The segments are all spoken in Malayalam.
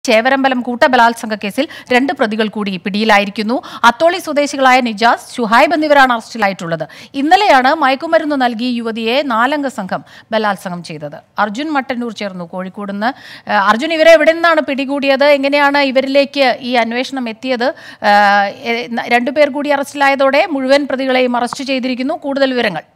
ചേവരമ്പലം കൂട്ടബലാത്സംഗ കേസിൽ രണ്ട് പ്രതികൾ കൂടി പിടിയിലായിരിക്കുന്നു അത്തോളി സ്വദേശികളായ നിജാസ് ഷുഹൈബ് എന്നിവരാണ് അറസ്റ്റിലായിട്ടുള്ളത് ഇന്നലെയാണ് മയക്കുമരുന്ന് നൽകി യുവതിയെ നാലംഗ സംഘം ബലാത്സംഗം ചെയ്തത് അർജുൻ മട്ടന്നൂർ ചേർന്നു കോഴിക്കോട് നിന്ന് ഏഹ്, അർജുൻ ഇവരെ എവിടെ നിന്നാണ് പിടികൂടിയത് എങ്ങനെയാണ് ഇവരിലേക്ക് ഈ അന്വേഷണം എത്തിയത് ഏഹ്, എ- രണ്ടുപേർ കൂടി അറസ്റ്റിലായതോടെ മുഴുവൻ പ്രതികളെയും അറസ്റ്റ് ചെയ്തിരിക്കുന്നു കൂടുതൽ വിവരങ്ങൾ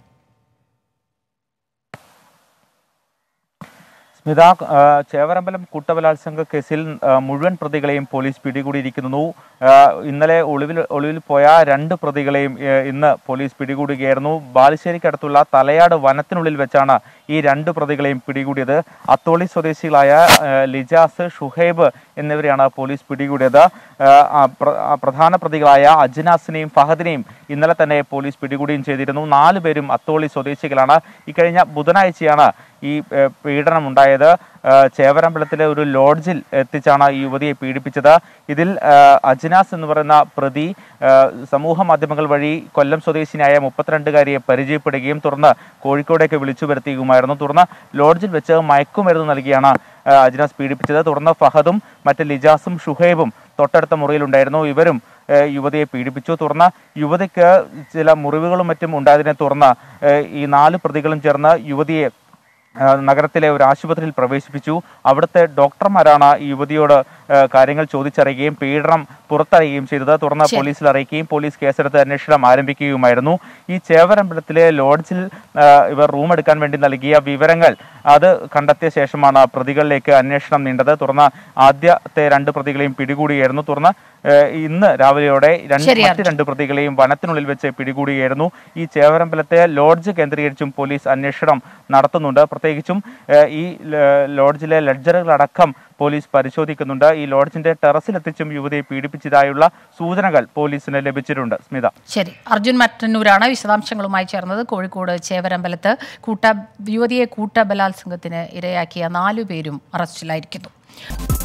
സ്മിത ആ, ചേവരമ്പലം കൂട്ടബലാത്സംഗ കേസിൽ ആ, മുഴുവൻ പ്രതികളെയും പോലീസ് പിടികൂടിയിരിക്കുന്നു ആ, ഇന്നലെ ഒളിവിൽ ഒളിവിൽ പോയ രണ്ട് പ്രതികളെയും ഏ, ഇന്ന് പോലീസ് പിടികൂടുകയായിരുന്നു ബാലുശ്ശേരിക്കടുത്തുള്ള തലയാട് വനത്തിനുള്ളിൽ വെച്ചാണ് ഈ രണ്ട് പ്രതികളെയും പിടികൂടിയത് അത്തോളി സ്വദേശികളായ ആ, ലിജാസ് ഷുഹൈബ് എന്നിവരെയാണ് പോലീസ് പിടികൂടിയത് ആ, ആ, പ്ര- ആ, പ്രധാന പ്രതികളായ അജ്നാസിനെയും ഫഹദിനെയും ഇന്നലെ തന്നെ പോലീസ് പിടികൂടുകയും ചെയ്തിരുന്നു നാല് പേരും അത്തോളി സ്വദേശികളാണ് ഇക്കഴിഞ്ഞ ബുധനാഴ്ചയാണ് ഈ ഏഹ്, പീഡനം ഉണ്ടായത് ഏഹ്, ചേവരമ്പലത്തിലെ ഒരു ലോഡ്ജിൽ എത്തിച്ചാണ് ഈ യുവതിയെ പീഡിപ്പിച്ചത് ഇതിൽ ഏഹ്, അജ്നാസ് എന്ന് പറയുന്ന പ്രതി ഏഹ്, സമൂഹ മാധ്യമങ്ങൾ വഴി കൊല്ലം സ്വദേശിനിയായ മുപ്പത്തിരണ്ടുകാരിയെ പരിചയപ്പെടുകയും തുടർന്ന് കോഴിക്കോടേക്ക് വിളിച്ചു വരുത്തുകയുമായിരുന്നു തുടർന്ന് ലോഡ്ജിൽ വെച്ച് മയക്കുമരുന്ന് നൽകിയാണ് ഏഹ്, അജ്നാസ് പീഡിപ്പിച്ചത് തുടർന്ന് ഫഹദും മറ്റ് ലിജാസും ഷുഹൈബും തൊട്ടടുത്ത മുറിയിലുണ്ടായിരുന്നു ഇവരും ഏഹ്, യുവതിയെ പീഡിപ്പിച്ചു തുടർന്ന് യുവതിക്ക് ചില മുറിവുകളും മറ്റും ഉണ്ടായതിനെ തുടർന്ന് ഏഹ്, ഈ നാല് പ്രതികളും ചേർന്ന് യുവതിയെ ആ, നഗരത്തിലെ ഒരു ആശുപത്രിയിൽ പ്രവേശിപ്പിച്ചു അവിടുത്തെ ഡോക്ടർമാരാണ് ഈ യുവതിയോട് ആ, കാര്യങ്ങൾ ചോദിച്ചറിയുകയും പീഡനം പുറത്തറിയുകയും ചെയ്തത് തുടർന്ന് ശരി. പോലീസിൽ അറിയിക്കുകയും പോലീസ് കേസെടുത്ത് അന്വേഷണം ആരംഭിക്കുകയുമായിരുന്നു ഈ ചേവരമ്പലത്തിലെ ലോഡ്ജിൽ ആ, ഇവർ റൂം എടുക്കാൻ വേണ്ടി നൽകിയ വിവരങ്ങൾ അത് കണ്ടെത്തിയ ശേഷമാണ് പ്രതികളിലേക്ക് അന്വേഷണം നീണ്ടത് തുടർന്ന് ആദ്യത്തെ രണ്ട് പ്രതികളെയും പിടികൂടിയായിരുന്നു തുടർന്ന് ആ, ഇന്ന് രാവിലെയോടെ രണ്ട് ശരി, മറ്റ് രണ്ട് പ്രതികളെയും വനത്തിനുള്ളിൽ വെച്ച് പിടികൂടുകയായിരുന്നു ഈ ചേവരമ്പലത്തെ ലോഡ്ജ് കേന്ദ്രീകരിച്ചും പോലീസ് അന്വേഷണം നടത്തുന്നുണ്ട് പ്രത്യേകിച്ചും ഏഹ്, ഈ ല- ലോഡ്ജിലെ ലഡ്ജറുകളടക്കം പോലീസ് പരിശോധിക്കുന്നുണ്ട് ഈ ലോഡ്ജിന്റെ ടെറസിലെത്തിച്ചും യുവതിയെ പീഡിപ്പിച്ചതായുള്ള സൂചനകൾ പോലീസിന് ലഭിച്ചിട്ടുണ്ട് സ്മിത ശരി അർജുൻ മറ്റന്നൂരാണ് വിശദാംശങ്ങളുമായി ചേർന്നത് കോഴിക്കോട് ചേവരമ്പലത്ത് കൂട്ട യുവതിയെ കൂട്ട ബലാത്സംഗത്തിന് ഇരയാക്കിയ നാലുപേരും അറസ്റ്റിലായിരിക്കുന്നു